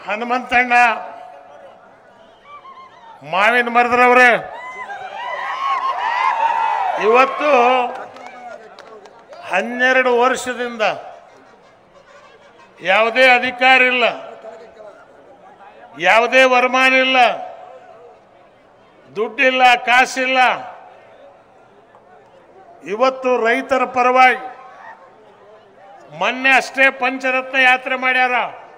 ಹನುಮಂತಣ್ಣ ಮಾವಿನ ಮರದ್ರವ್ರೆ ಇವತ್ತು ಹನ್ನೆರಡು ವರ್ಷದಿಂದ ಯಾವುದೇ ಅಧಿಕಾರ ಇಲ್ಲ ಯಾವುದೇ ವರಮಾನ ಇಲ್ಲ ದುಡ್ಡಿಲ್ಲ ಕಾಸಿಲ್ಲ ಇವತ್ತು ರೈತರ ಪರವಾಗಿ ಮೊನ್ನೆ ಅಷ್ಟೇ ಪಂಚರತ್ನ ಯಾತ್ರೆ ಮಾಡ್ಯಾರ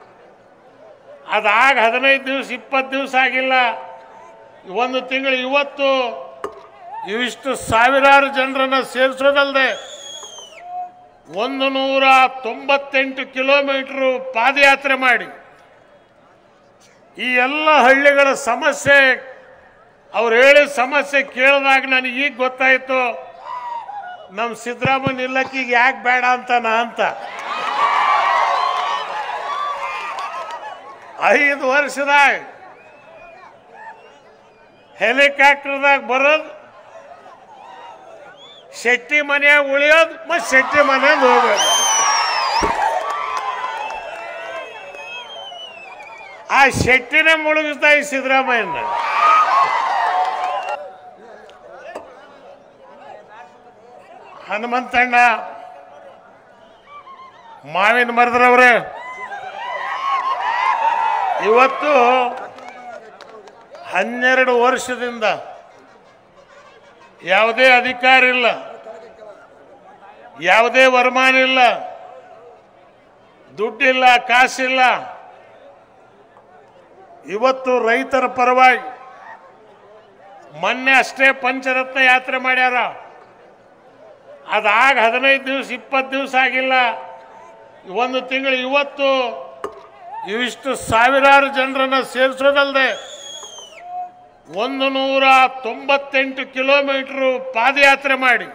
ಅದಾಗ ಹದಿನೈದು ದಿವಸ ಇಪ್ಪತ್ತು ದಿವಸ ಆಗಿಲ್ಲ ಒಂದು ತಿಂಗಳು ಇವತ್ತು ಇವಿಷ್ಟು ಸಾವಿರಾರು ಜನರನ್ನ ಸೇರಿಸೋದಲ್ಲದೆ ಒಂದು ನೂರ ತೊಂಬತ್ತೆಂಟು ಕಿಲೋಮೀಟರ್ ಪಾದಯಾತ್ರೆ ಮಾಡಿ ಈ ಎಲ್ಲ ಹಳ್ಳಿಗಳ ಸಮಸ್ಯೆ ಅವ್ರು ಹೇಳಿದ ಸಮಸ್ಯೆ ಕೇಳಿದಾಗ ನನಗೆ ಈಗ ಗೊತ್ತಾಯ್ತು ನಮ್ಮ ಸಿದ್ದರಾಮಯ್ಯ ನಿಲ್ಲಕ್ಕೀಗ ಯಾಕೆ ಬೇಡ ಅಂತ ನಾ ಅಂತ ಐದು ವರ್ಷದಾಗ ಹೆಲಿಕಾಪ್ಟರ್ದಾಗ ಬರೋದು ಶೆಟ್ಟಿ ಮನೆಯಾಗ ಉಳಿಯೋದು ಮತ್ತು ಶೆಟ್ಟಿ ಮನೆಯಿಂದ ಹೋಗೋದು ಆ ಶೆಟ್ಟಿನೇ ಮುಳುಗಿಸ್ತಾ ಈ ಸಿದ್ದರಾಮಯ್ಯನ ಹನುಮಂತಣ್ಣ ಮಾವಿನ ಮರದ್ರವ್ರೆ ಇವತ್ತು ಹನ್ನೆರಡು ವರ್ಷದಿಂದ ಯಾವುದೇ ಅಧಿಕಾರ ಇಲ್ಲ ಯಾವುದೇ ವರಮಾನ ಇಲ್ಲ ದುಡ್ಡಿಲ್ಲ ಕಾಸಿಲ್ಲ ಇವತ್ತು ರೈತರ ಪರವಾಗಿ ಮೊನ್ನೆ ಅಷ್ಟೇ ಪಂಚರತ್ನ ಯಾತ್ರೆ ಮಾಡ್ಯಾರ ಅದಾಗ ಹದಿನೈದು ದಿವಸ ಇಪ್ಪತ್ತು ದಿವಸ ಆಗಿಲ್ಲ ಒಂದು ತಿಂಗಳು ಇವತ್ತು ಇವಿಷ್ಟು ಸಾವಿರಾರು ಜನರನ್ನ ಸೇರಿಸೋದಲ್ಲದೆ ಒಂದು ನೂರ ತೊಂಬತ್ತೆಂಟು ಕಿಲೋಮೀಟರ್ ಪಾದಯಾತ್ರೆ ಮಾಡಿ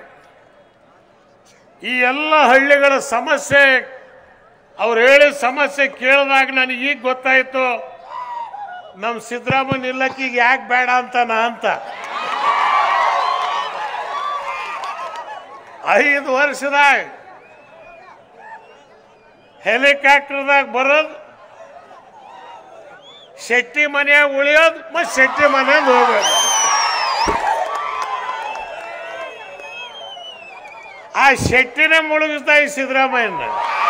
ಈ ಎಲ್ಲ ಹಳ್ಳಿಗಳ ಸಮಸ್ಯೆ ಅವ್ರು ಹೇಳಿದ ಸಮಸ್ಯೆ ಕೇಳಿದಾಗ ನನಗೆ ಈಗ ಗೊತ್ತಾಯ್ತು ನಮ್ಮ ಸಿದ್ದರಾಮಯ್ಯ ನಿಲ್ಲಕ್ಕೀಗ ಯಾಕೆ ಬೇಡ ಅಂತ ನಾ ಅಂತ ಐದು ವರ್ಷದಾಗ ಹೆಲಿಕಾಪ್ಟರ್ದಾಗ ಬರೋದು ಶೆಟ್ಟಿ ಮನೆಯಾಗ ಉಳಿಯೋದು ಮತ್ತು ಶೆಟ್ಟಿ ಮನೆಯಿಂದ ಹೋಗೋದು ಆ ಶೆಟ್ಟಿನೇ ಮುಳುಗಿಸ್ತಾ ಈ ಸಿದ್ದರಾಮಯ್ಯನ